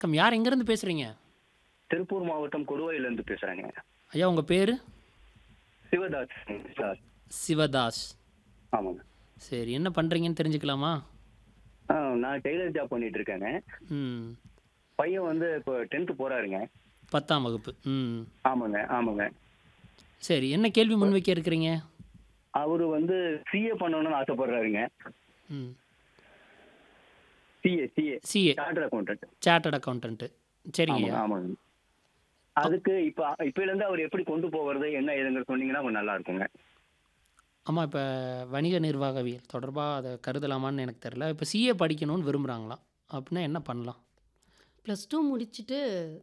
வணக்கம் யார் எங்கேருந்து பேசுகிறீங்க திருப்பூர் மாவட்டம் கொடுவாயிலிருந்து பேசுறேங்க ஐயா உங்கள் பேர் சிவதாஸ் சார் சிவதாஸ் ஆமாங்க சரி என்ன பண்ணுறீங்கன்னு தெரிஞ்சுக்கலாமா ஆ நான் டெய்லர் ஜாப் பண்ணிட்டு இருக்கேங்க ம் பையன் வந்து இப்போ டென்த்து போறாருங்க பத்தாம் வகுப்பு ம் ஆமாங்க ஆமாங்க சரி என்ன கேள்வி முன்வைக்க இருக்கிறீங்க அவரு வந்து சிஏ பண்ணணும்னு ஆசைப்படுறாருங்க ம் CA CA CA charter accountant chartered accountant சரிங்க ஆமாங்க ஐயா ஆமாங்க அதுக்கு இப்போ இப்போலேருந்து அவர் எப்படி கொண்டு போகிறது என்ன ஏதுங்க சொன்னீங்கன்னா கொஞ்சம் நல்லா இருக்குங்க ஆமாம் இப்போ வணிக நிர்வாகவியல் தொடர்பாக அதை கருதலாமான்னு எனக்கு தெரியல இப்போ சிஏ படிக்கணும்னு விரும்புகிறாங்களாம் அப்படின்னா என்ன பண்ணலாம் ப்ளஸ் டூ முடிச்சுட்டு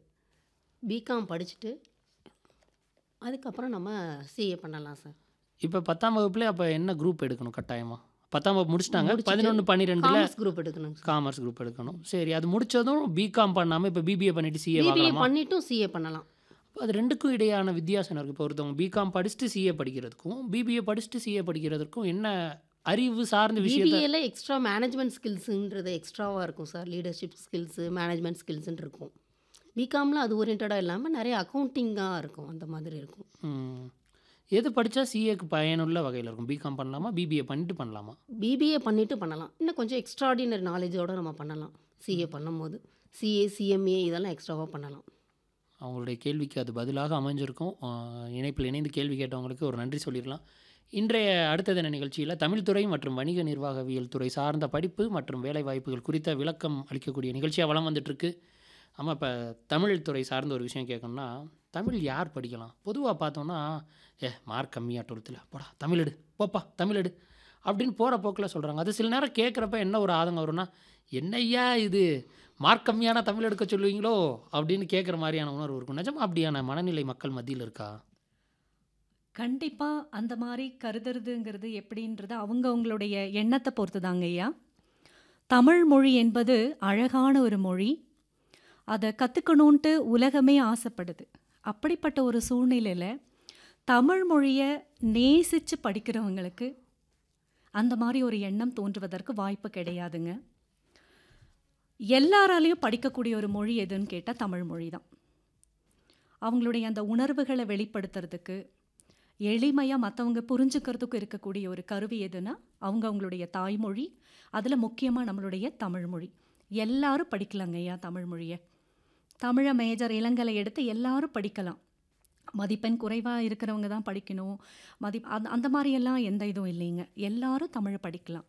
பிகாம் படிச்சுட்டு அதுக்கப்புறம் நம்ம சிஏ பண்ணலாம் சார் இப்போ பத்தாம் வகுப்புல அப்போ என்ன குரூப் எடுக்கணும் கட்டாயமாக பத்தாம் வகுப்பு முடிச்சிட்டாங்க முடிச்சிட்டு பதினொன்று பன்னிரெண்டில் காமர்ஸ் குரூப் எடுக்கணும் சார் காமர்ஸ் குரூப் எடுக்கணும் சரி அது முடிச்சதும் பிகாம் பண்ணாமல் இப்போ பிபிஏ பண்ணிட்டு சிஏ பிபிஏ வாங்கலாமா பண்ணிட்டும் சிஏ பண்ணலாம் அப்ப அது ரெண்டுக்கும் இடையான வித்தியாசம் இருக்குது இப்போ ஒருத்தவங்க பிகாம் படிச்சுட்டு சிஏ படிக்கிறதுக்கும் பிபிஏ படிச்சுட்டு சிஏ படிக்கிறதுக்கும் என்ன அறிவு சார்ந்த விஷயத்த பிபிஏல எக்ஸ்ட்ரா மேனேஜ்மெண்ட் ஸ்கில்ஸுன்றது எக்ஸ்ட்ராவாக இருக்கும் சார் லீடர்ஷிப் ஸ்கில்ஸு மேனேஜ்மெண்ட் ஸ்கில்ஸ்ன்னு இருக்கும் பிகாமில் அது ஓரியன்டாக இல்லாமல் நிறைய அக்கௌண்டிங்காக இருக்கும் அந்த மாதிரி இருக்கும் ம். எது படித்தா சிஏக்கு பயனுள்ள வகையில் இருக்கும் பிகாம் பண்ணலாமா பிபிஏ பண்ணிட்டு பண்ணலாமா பிபிஏ பண்ணிட்டு பண்ணலாம் இன்னும் கொஞ்சம் எக்ஸ்ட்ராடினரி நாலேஜோட நம்ம பண்ணலாம் சிஏ பண்ணும்போது சிஏ சிஎம்ஏ இதெல்லாம் எக்ஸ்ட்ராவாக பண்ணலாம் அவங்களுடைய கேள்விக்கு அது பதிலாக அமைஞ்சிருக்கும் ஆஹ் இணைப்பில் இணைந்து கேள்வி கேட்டவங்களுக்கு ஒரு நன்றி சொல்லிடலாம் இன்றைய அடுத்த தின நிகழ்ச்சியில் தமிழ்துறை மற்றும் வணிக நிர்வாகவியல் துறை சார்ந்த படிப்பு மற்றும் வேலை வாய்ப்புகள் குறித்த விளக்கம் அளிக்கக்கூடிய நிகழ்ச்சியாக வளம் வந்துட்டுருக்கு ஆமாம் இப்போ தமிழ் துறை சார்ந்த ஒரு விஷயம் கேட்கணும்னா தமிழ் யார் படிக்கலாம் பொதுவாக பார்த்தோன்னா ஏ மார்க் கம்மியாக டுவெல்த்தில் போடா தமிழ் எடு போப்பா தமிழ் எடு அப்படின்னு போகிற போக்கில் சொல்கிறாங்க அது சில நேரம் கேட்குறப்ப என்ன ஒரு ஆதங்கம் வரும்னா என்னய்யா இது மார்க் கம்மியான தமிழ் எடுக்க சொல்லுவீங்களோ அப்படின்னு கேட்குற மாதிரியான உணர்வு இருக்கும் நிஜமா அப்படியான மனநிலை மக்கள் மத்தியில் இருக்கா கண்டிப்பா அந்த மாதிரி கருதுறதுங்கிறது எப்படின்றது அவங்க அவங்களுடைய எண்ணத்தை பொறுத்து தாங்க ஐயா தமிழ் மொழி என்பது அழகான ஒரு மொழி அதை கற்றுக்கணுன்ட்டு உலகமே ஆசைப்படுது அப்படிப்பட்ட ஒரு சூழ்நிலையில் தமிழ் மொழியை நேசித்து படிக்கிறவங்களுக்கு அந்த மாதிரி ஒரு எண்ணம் தோன்றுவதற்கு வாய்ப்பு கிடையாதுங்க எல்லாராலையும் படிக்கக்கூடிய ஒரு மொழி எதுன்னு கேட்டால் தமிழ் மொழி தான் அவங்களுடைய அந்த உணர்வுகளை வெளிப்படுத்துறதுக்கு எளிமையாக மற்றவங்க புரிஞ்சுக்கிறதுக்கு இருக்கக்கூடிய ஒரு கருவி எதுனா அவங்க அவங்களுடைய தாய்மொழி அதில் முக்கியமாக நம்மளுடைய தமிழ் மொழி எல்லாரும் படிக்கலாங்க ஐயா தமிழ் மொழியை தமிழை மேஜர் இளங்கலை எடுத்து எல்லாரும் படிக்கலாம் மதிப்பெண் குறைவாக இருக்கிறவங்க தான் படிக்கணும் மதி அந்த அந்த மாதிரியெல்லாம் எந்த இதுவும் இல்லைங்க எல்லாரும் தமிழை படிக்கலாம்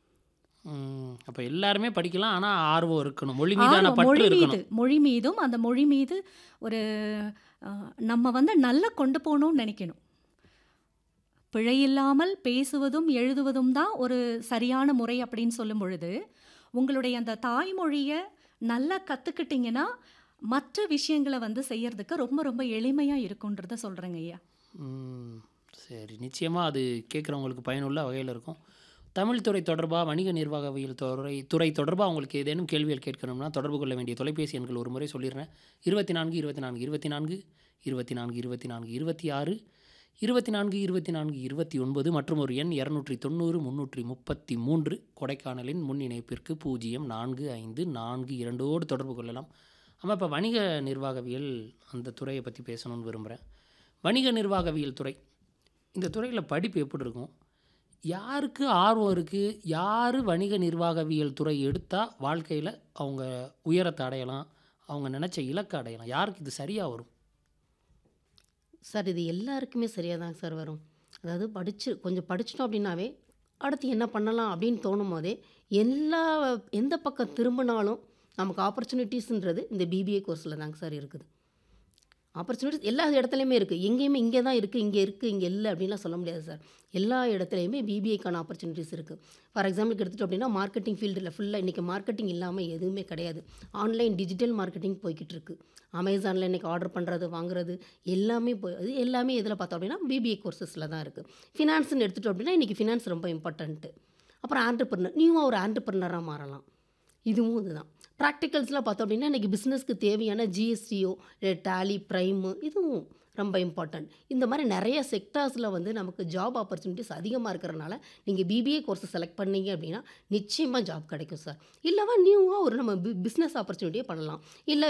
அப்போ எல்லாருமே படிக்கலாம் ஆனால் ஆர்வம் இருக்கணும் மொழி மீதான ஆர்வம், பற்று மொழி மீது இருக்கணும் மொழி மீதும் அந்த மொழி மீது ஒரு அஹ், நம்ம வந்து நல்லா கொண்டு போகணும்னு நினைக்கணும் பிழையில்லாமல் பேசுவதும் எழுதுவதும் தான் ஒரு சரியான முறை அப்படின்னு சொல்லும் பொழுது உங்களுடைய அந்த தாய்மொழியை நல்லா கற்றுக்கிட்டிங்கன்னா மற்ற விஷயங்களை வந்து செய்யறதுக்கு ரொம்ப ரொம்ப எளிமையாக இருக்குன்றத சொல்கிறேங்க ஐயா ம், சரி நிச்சயமாக அது கேட்குறவங்களுக்கு பயனுள்ள வகையில் இருக்கும் தமிழ் துறை தொடர்பாக வணிக நிர்வாகவியல் துறை துறை தொடர்பாக உங்களுக்கு ஏதேனும் கேள்விகள் கேட்கணும்னா தொடர்பு கொள்ள வேண்டிய தொலைபேசி எண்கள் ஒரு முறை சொல்லிடுறேன் இருபத்தி நான்கு இருபத்தி நான்கு இருபத்தி நான்கு இருபத்தி நான்கு இருபத்தி நான்கு இருபத்தி ஆறு இருபத்தி நான்கு இருபத்தி நான்கு இருபத்தி ஒன்பது மற்றும் ஒரு எண் இரநூற்றி தொண்ணூறு முந்நூற்றி முப்பத்தி மூன்று கொடைக்கானலின் முன் இணைப்பிற்கு பூஜ்ஜியம் நான்கு ஐந்து நான்கு இரண்டோடு தொடர்பு கொள்ளலாம் ஆமாம் இப்போ வணிக நிர்வாகவியல் அந்த துறையை பற்றி பேசணும்னு விரும்புகிறேன் வணிக நிர்வாகவியல் துறை இந்த துறையில் படிப்பு எப்படி இருக்கும் யாருக்கு ஆர்வம் இருக்குது யார் வணிக நிர்வாகவியல் துறை எடுத்தால் வாழ்க்கையில் அவங்க உயரத்தை அடையலாம் அவங்க நினச்ச இலக்கை அடையலாம் யாருக்கு இது சரியாக வரும் சார் இது எல்லாருக்குமே சரியாக தான் சார் வரும் அதாவது படிச்சு கொஞ்சம் படிச்சிட்டோம் அப்படின்னாவே அடுத்து என்ன பண்ணலாம் அப்படின்னு தோணும் போதே எல்லா எந்த பக்கம் திரும்பினாலும் நமக்கு ஆப்பர்ச்சுனிட்டிஸ்ன்றது இந்த பிபிஏ கோர்ஸில் தாங்க சார் இருக்குது ஆப்பர்ச்சுனிட்டிஸ் எல்லா இடத்துலையுமே இருக்குது எங்கேயுமே இங்கே தான் இருக்குது இங்கே இருக்குது இங்கே இல்லை அப்படின்லாம் சொல்ல முடியாது சார் எல்லா இடத்துலையுமே பிபிஏக்கான ஆப்பர்ச்சுனிட்டிஸ் இருக்குது ஃபார் எக்ஸாம்பிளுக்கு எடுத்துட்டோம் அப்படின்னா மார்க்கெட்டிங் ஃபீல்டில் ஃபுல்லாக இன்றைக்கி மார்க்கெட்டிங் இல்லாமல் எதுவுமே கிடையாது ஆன்லைன் டிஜிட்டல் மார்க்கெட்டிங் போய்கிட்டு இருக்கு அமேசானில் இன்றைக்கி ஆர்டர் பண்ணுறது வாங்குறது எல்லாமே போய் அது எல்லாமே எதில் பார்த்தோம் அப்படின்னா பிபிஏ கோர்சஸில் தான் இருக்குது ஃபினான்ஸ்னு எடுத்துட்டோம் அப்படின்னா இன்றைக்கி ஃபினான்ஸ் ரொம்ப இம்பார்ட்டன்ட்டு அப்புறம் ஆண்டர்பிரினர் நியூவாக ஒரு ஆண்டர்பிரினராக மாறலாம் இதுவும் இதுதான் ப்ராக்டிகல்ஸ்லாம் பார்த்தோம் அப்படின்னா இன்றைக்கி பிஸ்னஸ்க்கு தேவையான ஜிஎஸ்டிஓ டேலி ப்ரைமு இதுவும் ரொம்ப இம்பார்ட்டன்ட் இந்த மாதிரி நிறைய செக்டார்ஸில் வந்து நமக்கு ஜாப் ஆப்பர்ச்சுனிட்டிஸ் அதிகமாக இருக்கிறனால நீங்கள் பிபிஏ கோர்ஸை செலக்ட் பண்ணீங்க அப்படின்னா நிச்சயமாக ஜாப் கிடைக்கும் சார் இல்லைவா நியூவாக ஒரு நம்ம பிஸ்னஸ் ஆப்பர்ச்சுனிட்டியே பண்ணலாம் இல்லை